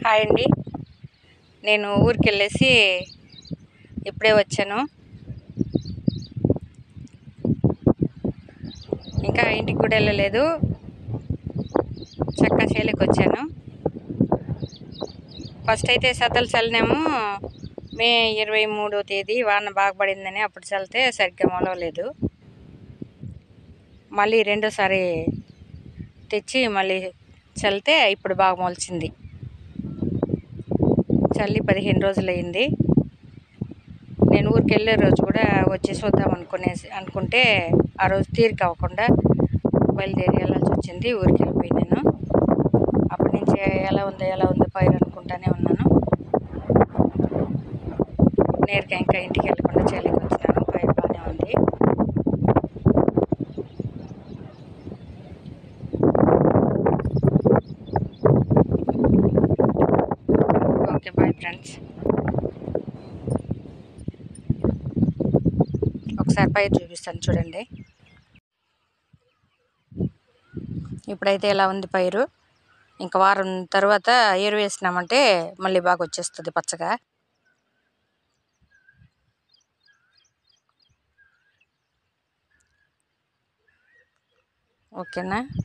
hi అండి నేను ఊరికి వెళ్ళేసి ఇప్పుడే వచ్చాను ఇంకా ఇంటికి కూడా వెళ్ళలేదు చక్క చేలికి వచ్చాను ఫస్ట్ అయితే సద్దలు చల్లినాము మే ఇరవై మూడో తేదీ వాన బాగా పడిందని అప్పుడు చల్లితే సరిగ్గా మొలవలేదు మళ్ళీ రెండోసారి తెచ్చి మళ్ళీ చల్లితే ఇప్పుడు బాగా మొలిచింది చల్లి పదిహేను రోజులు అయింది నేను ఊరికి వెళ్ళే రోజు కూడా వచ్చి చూద్దాం అనుకునేసి అనుకుంటే ఆ రోజు తీరిక అవ్వకుండా బయలుదేరి వెళ్ళాల్సి వచ్చింది ఊరికి వెళ్ళిపోయి నేను అప్పటి నుంచి ఎలా ఉందో ఎలా ఉందో పైరు అనుకుంటానే ఉన్నాను నేరుగా ఇంకా ఇంటికి వెళ్ళకుండా చేలికి వచ్చినాను పైరు బాగానే ఉంది ఓకే బాయ్ ఫ్రెండ్స్ ఒకసారి పైరు చూపిస్తాను చూడండి ఇప్పుడైతే ఎలా ఉంది పైరు ఇంకా వారం తర్వాత ఎరువు వేసినామంటే మళ్ళీ బాగా వచ్చేస్తుంది పచ్చగా ఓకేనా